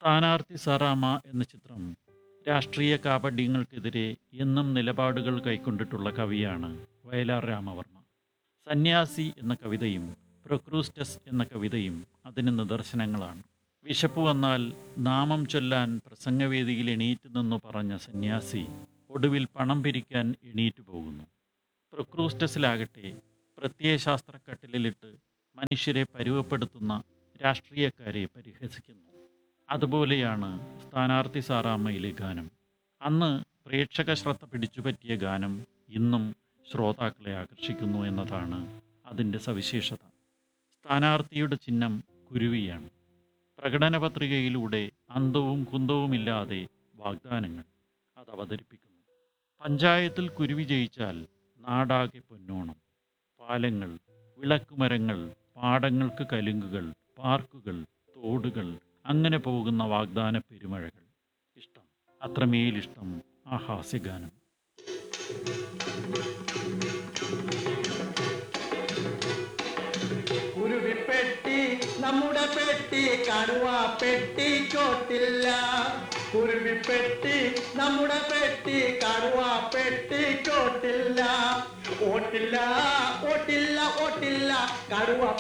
സ്ഥാനാർത്ഥി സറാമ എന്ന ചിത്രം രാഷ്ട്രീയ കാപട്യങ്ങൾക്കെതിരെ എന്നും നിലപാടുകൾ കൈക്കൊണ്ടിട്ടുള്ള കവിയാണ് വയലാർ രാമവർമ്മ സന്യാസി എന്ന കവിതയും പ്രൊക്രൂസ്റ്റസ് എന്ന കവിതയും അതിന് നിദർശനങ്ങളാണ് വിശപ്പ് വന്നാൽ നാമം ചൊല്ലാൻ പ്രസംഗവേദിയിൽ എണീറ്റ് നിന്നു പറഞ്ഞ സന്യാസി ഒടുവിൽ പണം പിരിക്കാൻ എണീറ്റു പോകുന്നു പ്രൊക്രൂസ്റ്റസിലാകട്ടെ പ്രത്യയശാസ്ത്രക്കട്ടിലിട്ട് മനുഷ്യരെ പരുവപ്പെടുത്തുന്ന രാഷ്ട്രീയക്കാരെ പരിഹസിക്കുന്നു അതുപോലെയാണ് സ്ഥാനാർത്ഥി സാറാമ്മയിലെ ഗാനം അന്ന് പ്രേക്ഷക ശ്രദ്ധ പിടിച്ചുപറ്റിയ ഗാനം ഇന്നും ശ്രോതാക്കളെ ആകർഷിക്കുന്നു എന്നതാണ് അതിൻ്റെ സവിശേഷത സ്ഥാനാർത്ഥിയുടെ ചിഹ്നം കുരുവിയാണ് പ്രകടന പത്രികയിലൂടെ അന്തവും കുന്തവുമില്ലാതെ വാഗ്ദാനങ്ങൾ അത് അവതരിപ്പിക്കുന്നു പഞ്ചായത്തിൽ കുരുവി ജയിച്ചാൽ നാടാകെ പൊന്നോണം പാലങ്ങൾ വിളക്കുമരങ്ങൾ പാടങ്ങൾക്ക് കലുങ്കുകൾ പാർക്കുകൾ തോടുകൾ അങ്ങനെ പോകുന്ന വാഗ്ദാന പെരുമഴകൾ ഇഷ്ടം അത്രമേലിഷ്ടം ആ ഹാസ്യഗാനം കുരുവിപ്പെട്ടി നമ്മുടെ പെട്ടി കടുവ പെട്ടി ചോട്ടില്ല കുരുവിപ്പെട്ടി നമ്മുടെ പെട്ടി കടുവ പെട്ടി ചോട്ടില്ല ഓട്ടില്ല ഓട്ടില്ല ഓട്ടില്ല കടുവ